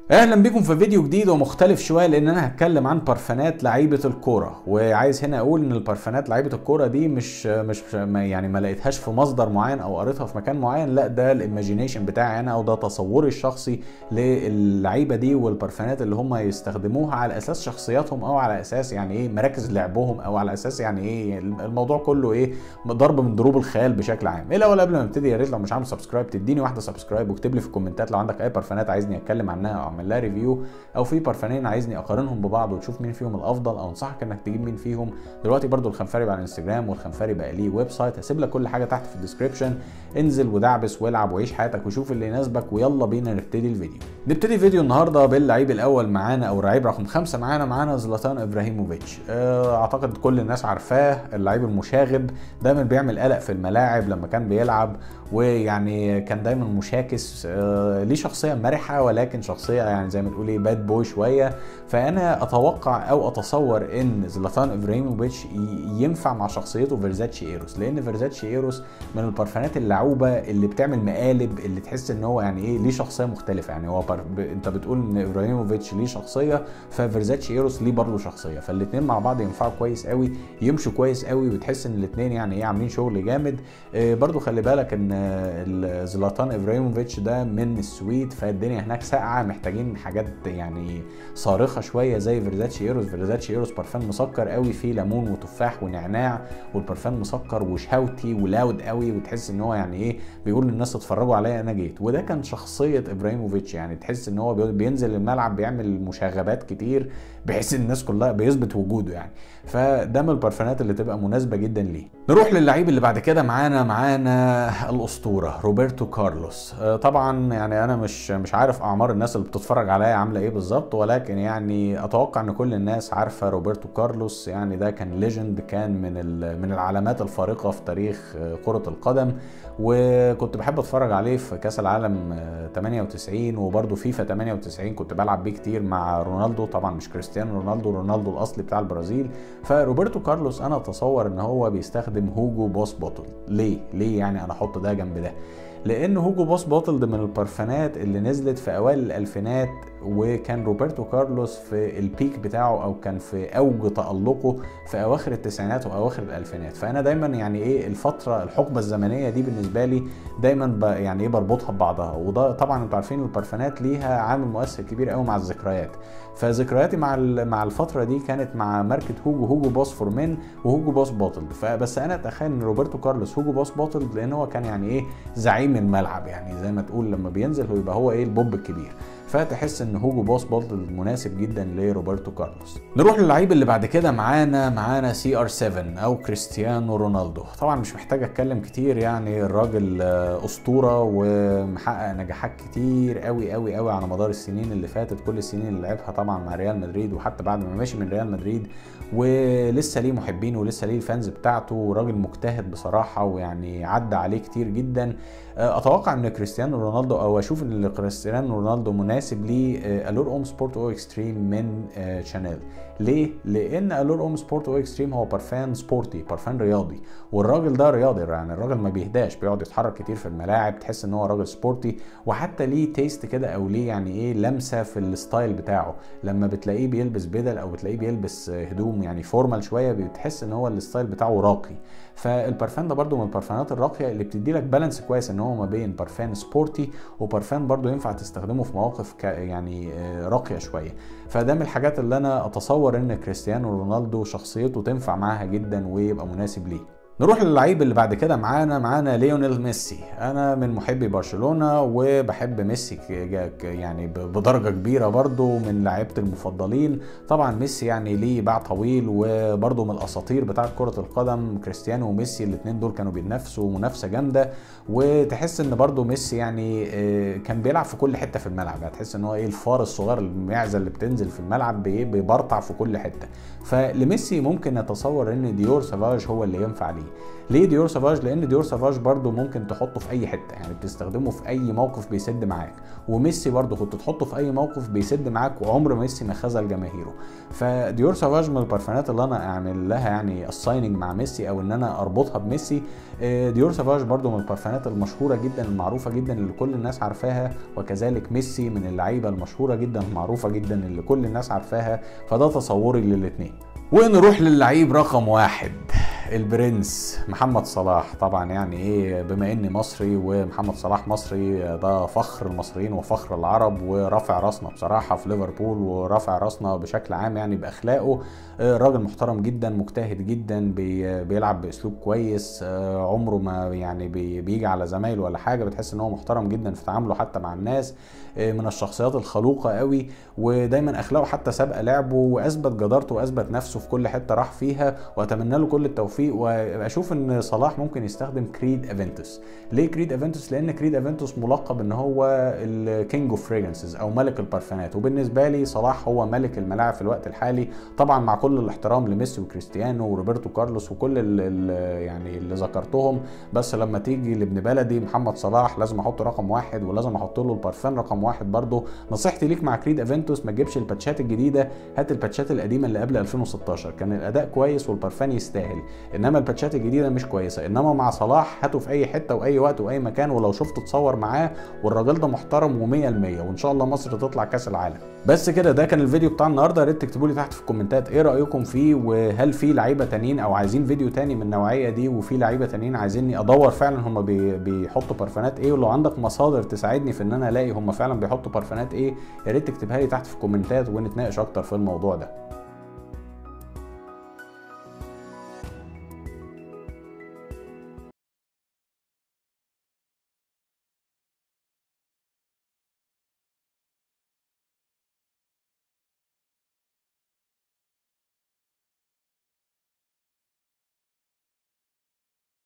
اهلا بيكم في فيديو جديد ومختلف شويه لان انا هتكلم عن برفانات لعيبه الكوره وعايز هنا اقول ان البرفانات لعيبه الكوره دي مش مش ما يعني ما لقيتهاش في مصدر معين او قريتها في مكان معين لا ده الايماجينيشن بتاعي انا او ده تصوري الشخصي للعيبه دي والبرفانات اللي هم يستخدموها على اساس شخصياتهم او على اساس يعني ايه مراكز لعبهم او على اساس يعني ايه الموضوع كله ايه ضرب من ضروب الخيال بشكل عام ايه الاول قبل ما نبتدي يا ريت لو مش عامل سبسكرايب تديني واحده سبسكرايب واكتب لي في الكومنتات لو عندك اي برفانات عايزني اتكلم عنها او اعمل لها ريفيو او في برفانين عايزني اقارنهم ببعض وتشوف مين فيهم الافضل او انصحك انك تجيب مين فيهم دلوقتي برضو الخنفري بقى على الانستجرام والخنفري بقى ليه ويب سايت هسيب لك كل حاجه تحت في الديسكربشن انزل ودعبس والعب وعيش حياتك وشوف اللي يناسبك ويلا بينا نبتدي الفيديو نبتدي فيديو النهارده باللعيب الاول معانا او اللعيب رقم خمسة معانا معانا زلاتان ابراهيموفيتش اعتقد كل الناس عارفاه اللعيب المشاغب دايما بيعمل قلق في الملاعب لما كان بيلعب ويعني كان دايما مشاكس ليه شخصيه مرحه ولكن شخصيه يعني زي ما تقول ايه باد بوي شويه فانا اتوقع او اتصور ان زلاتان ابراهيموفيتش ينفع مع شخصيته فيرزاتشي ايروس لان فيرزاتشي ايروس من البرفانات اللعوبه اللي بتعمل مقالب اللي تحس ان هو يعني ايه ليه شخصيه مختلفه يعني هو بر... ب... انت بتقول ان ابراهيموفيتش ليه شخصيه ففيرزاتشي ايروس ليه برضه شخصيه فالاثنين مع بعض ينفعوا كويس قوي يمشوا كويس قوي وتحس ان الاثنين يعني ايه عاملين شغل جامد آه برضه خلي بالك ان زلاتان ابراهيموفيتش ده من السويد فالدنيا هناك ساقعه محتاجين حاجات يعني صارخه شويه زي فيرزاتشي ايروس فيرزاتشي ايروس برفان مسكر قوي فيه ليمون وتفاح ونعناع والبرفان مسكر وشهوتي ولاود قوي وتحس ان هو يعني ايه بيقول للناس اتفرجوا عليا انا جيت وده كان شخصيه ابراهيموفيتش يعني تحس ان هو بينزل الملعب بيعمل مشاغبات كتير بحيث الناس كلها بيثبت وجوده يعني فده من البرفانات اللي تبقى مناسبه جدا ليه نروح للعيب اللي بعد كده معانا معانا الاسطوره روبرتو كارلوس طبعا يعني انا مش مش عارف اعمار الناس اللي بتتفرج عليا عامله ايه بالظبط ولكن يعني اتوقع ان كل الناس عارفه روبرتو كارلوس يعني ده كان ليجند كان من من العلامات الفارقه في تاريخ كره القدم وكنت بحب اتفرج عليه في كاس العالم 98 وبرده فيفا 98 كنت بلعب بيه كتير مع رونالدو طبعا مش كريستيانو رونالدو رونالدو الاصلي بتاع البرازيل فروبرتو كارلوس انا اتصور ان هو بيستخدم هوجو بوس بوتل ليه ليه يعني انا احط ده جنب ده لان هوجو بوس بوتل ده من البرفانات اللي نزلت في اوائل الالفينات وكان روبرتو كارلوس في البيك بتاعه او كان في اوج تالقه في اواخر التسعينات واواخر الالفينات فانا دايما يعني ايه الفتره الحقبه الزمنيه دي بالنسبه لي دايما يعني ايه بربطها ببعضها وده طبعا انتوا عارفين البرفانات ليها عامل مؤثر كبير قوي مع الذكريات فذكرياتي مع مع الفتره دي كانت مع ماركه هوجو هوجو بوس فور مين وهوجو بوس بوتل فبس انا اتخيل ان روبرتو كارلوس هوجو بوس بوتل لان هو كان يعني ايه زعيم الملعب يعني زي ما تقول لما بينزل هو يبقى هو ايه البوب الكبير فتحس ان هوجو بوس بولت مناسب جدا لروبرتو كارلوس نروح للعيب اللي بعد كده معانا معانا سي ار 7 او كريستيانو رونالدو طبعا مش محتاج اتكلم كتير يعني الراجل اسطوره ومحقق نجاحات كتير قوي قوي قوي على مدار السنين اللي فاتت كل السنين اللي لعبها طبعا مع ريال مدريد وحتى بعد ما ماشي من ريال مدريد ولسه ليه محبين ولسه ليه الفانز بتاعته راجل مجتهد بصراحه ويعني عدى عليه كتير جدا اتوقع ان كريستيانو رونالدو او اشوف ان كريستيانو رونالدو مناسب ليه الور اوم سبورت او اكستريم من شانيل ليه؟ لان الور اوم سبورت او اكستريم هو برفان سبورتي برفان رياضي والراجل ده رياضي يعني الراجل ما بيهداش بيقعد يتحرك كتير في الملاعب تحس ان هو راجل سبورتي وحتى ليه تيست كده او ليه يعني ايه لمسه في الستايل بتاعه لما بتلاقيه بيلبس بدل او بتلاقيه بيلبس هدوم يعني فورمال شويه بتحس ان هو الستايل بتاعه راقي فالبرفان ده برده من البرفانات الراقيه اللي بتدي لك بالانس كويس ان هو ما بين برفان سبورتي وبرفان برده ينفع تستخدمه في مواقف يعني راقيه شويه فده من الحاجات اللي انا اتصور ان كريستيانو رونالدو شخصيته تنفع معاها جدا ويبقى مناسب ليه نروح للعيب اللي بعد كده معانا معانا ليونيل ميسي انا من محبي برشلونه وبحب ميسي يعني بدرجه كبيره برضو من لعيبه المفضلين طبعا ميسي يعني ليه باع طويل وبرضو من الاساطير بتاعه كره القدم كريستيانو وميسي الاثنين دول كانوا بيتنافسوا منافسه جامده وتحس ان برضو ميسي يعني كان بيلعب في كل حته في الملعب هتحس ان هو ايه الفار الصغير المعزه اللي بتنزل في الملعب بيبرطع في كل حته فلميسي ممكن نتصور ان ديور سافاج هو اللي ينفع ليه ليه ديور سافاج لان ديور سافاج برده ممكن تحطه في اي حته يعني بتستخدمه في اي موقف بيسد معاك وميسي برده كنت تحطه في اي موقف بيسد معاك وعمر ميسي ما خذل جماهيره فديور سافاج من البرفانات اللي انا اعمل لها يعني السايننج مع ميسي او ان انا اربطها بميسي آه، ديور سافاج برده من البرفانات المشهوره جدا المعروفه جدا اللي كل الناس عارفاها وكذلك ميسي من اللعيبه المشهوره جدا المعروفه جدا اللي كل الناس عارفاها فده تصوري للاثنين ونروح للعيب رقم واحد البرنس محمد صلاح طبعا يعني ايه بما اني مصري ومحمد صلاح مصري ده فخر المصريين وفخر العرب ورافع راسنا بصراحه في ليفربول ورافع راسنا بشكل عام يعني باخلاقه راجل محترم جدا مجتهد جدا بيلعب باسلوب كويس عمره ما يعني بيجي على زمايله ولا حاجه بتحس ان هو محترم جدا في تعامله حتى مع الناس من الشخصيات الخلوقه قوي ودايما اخلاقه حتى سابقه لعبه واثبت جدارته واثبت نفسه في كل حته راح فيها واتمنى له كل التوفيق واشوف ان صلاح ممكن يستخدم كريد ايفنتوس ليه كريد ايفنتوس لان كريد ايفنتوس ملقب ان هو الكينج اوف فريجنسز او ملك البارفانات وبالنسبه لي صلاح هو ملك الملاعب في الوقت الحالي طبعا مع كل الاحترام لميسي وكريستيانو وروبرتو كارلوس وكل ال يعني اللي ذكرتهم بس لما تيجي لابن بلدي محمد صلاح لازم احط رقم واحد ولازم احط له البارفان رقم واحد برضه نصيحتي ليك مع كريد ايفنتوس ما تجيبش الباتشات الجديده هات الباتشات القديمه اللي قبل 2016 كان الاداء كويس والبرفان يستاهل انما الباتشات الجديده مش كويسه انما مع صلاح هاته في اي حته واي وقت واي مكان ولو شفته تصور معاه والراجل ده محترم و100% وان شاء الله مصر تطلع كاس العالم بس كده ده كان الفيديو بتاع النهارده يا ريت تكتبوا لي تحت في الكومنتات ايه رايكم فيه وهل في لعيبه تانيين او عايزين فيديو تاني من النوعيه دي وفي لعيبه تانيين عايزيني ادور فعلا هم بي بيحطوا برفانات ايه ولو عندك مصادر تساعدني في ان انا الاقي هم فعلا بيحطوا برفانات ايه يا ريت تكتبها لي تحت في الكومنتات ونتناقش اكتر في الموضوع ده